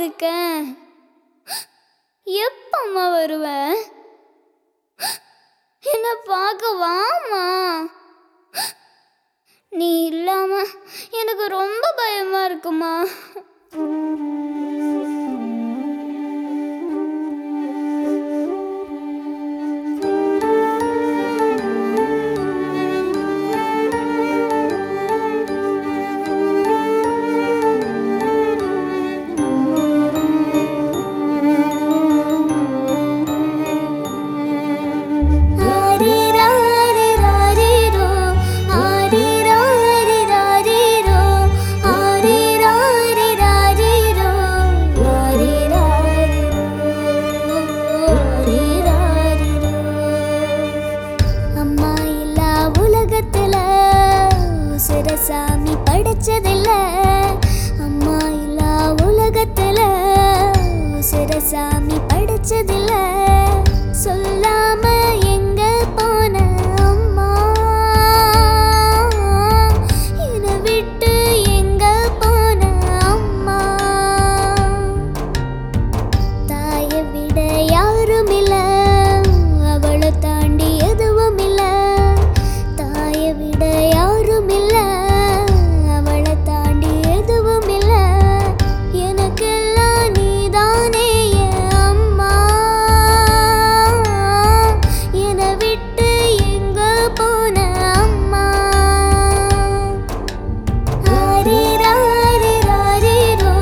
இருக்கேன் எப்பம்மா வருவ என்ன பார்க்க வாமா நீ இல்லாம எனக்கு ரொம்ப பயமா இருக்குமா ஆரிராரிராரிரோ, ஆரிராரிராரிரோ, ஆரிராரிராரிரோ, ஆரிராரிரோ, ஆரிராரிரோ. அம்மா இல்லா உலகத்துல சிறசாமி படைச்சதில்ல அம்மா இல்லா உலகத்துல சிறசாமி படைச்சதில்ல சொல்லாம எங்க போன அம்மா என்னை விட்டு எங்க போன அம்மா தாயை விட யாரும் இல்ல அவளை தாண்டி எதுவும் இல்ல தாயை விட யாரும் இல்ல அவளை தாண்டி எதுவும் இல்ல எனக்கெல்லாம் நீதானே என் அம்மா என்னை விட்டு எங்க போன அம்மா ஆரிராரிராரிரோ,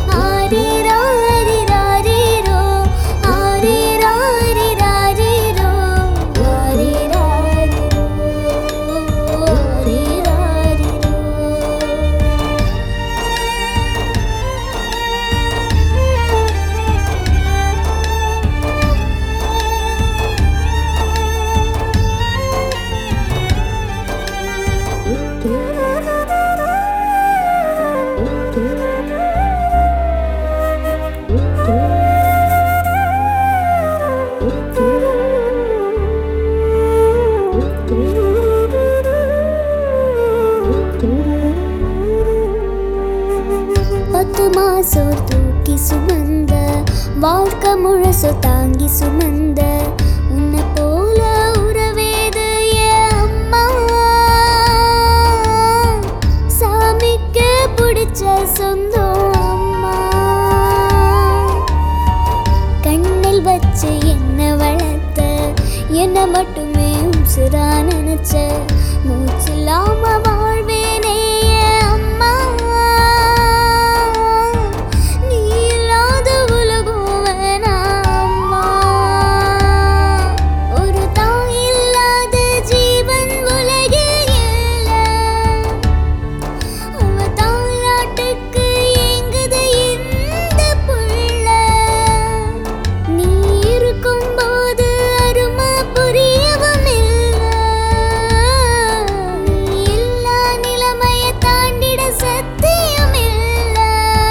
ஆரிராரிராரிரோ, ஆரிராரிராரிரோ, ஆரிராரிரோ, ஆரிராரிரோ. பத்து மாசம் தூக்கி சுமந்த வாழ்க்கை முழுசு தாங்கி சுமந்த உன்னை போல உறவேது என் அம்மா சாமிக்கு பிடிச்ச சொந்தம் அம்மா கண்ணில் வச்சு என்ன வளர்த்த என்ன மட்டுமே உசுரா நினைச்ச மூச்சில்லாம வாழ்வேனே என் அம்மா நீ இல்லாத உலகம் வேணாம்மா ஒரு தாய் இல்லாத ஜீவன் உலகில் இல்லை அவ தாலாட்டுக்கு ஏங்குது இந்த புள்ள நீ இருக்கும்போது அருமை புரியவும் இல்ல நீ இல்லா நிலைமைய தாண்டிட சத்தியம் இல்ல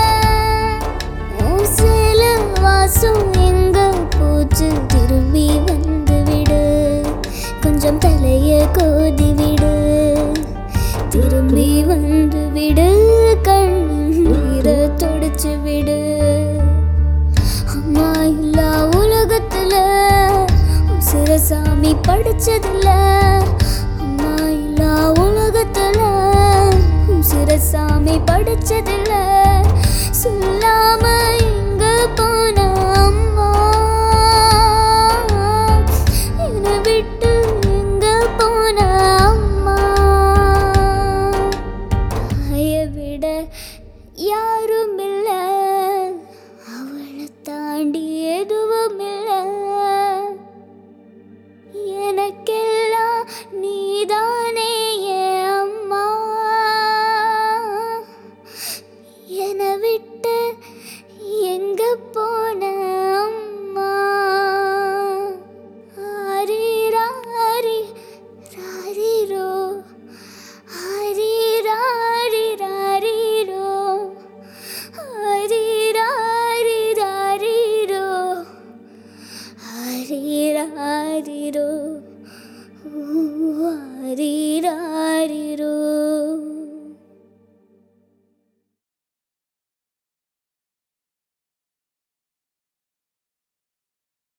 உன் சேல வாசம் எங்க போச்சு திரும்பி வந்து விடு கொஞ்சம் தலைய கோதி விடு திரும்பி வந்து விடு கண்ணீரை தொடச்சு விடு அம்மா இல்லா உலகத்துல சிறசாமி படிச்சதில்ல அம்மா இல்லா உலகத்துல சிறசாமி படிச்சதில்ல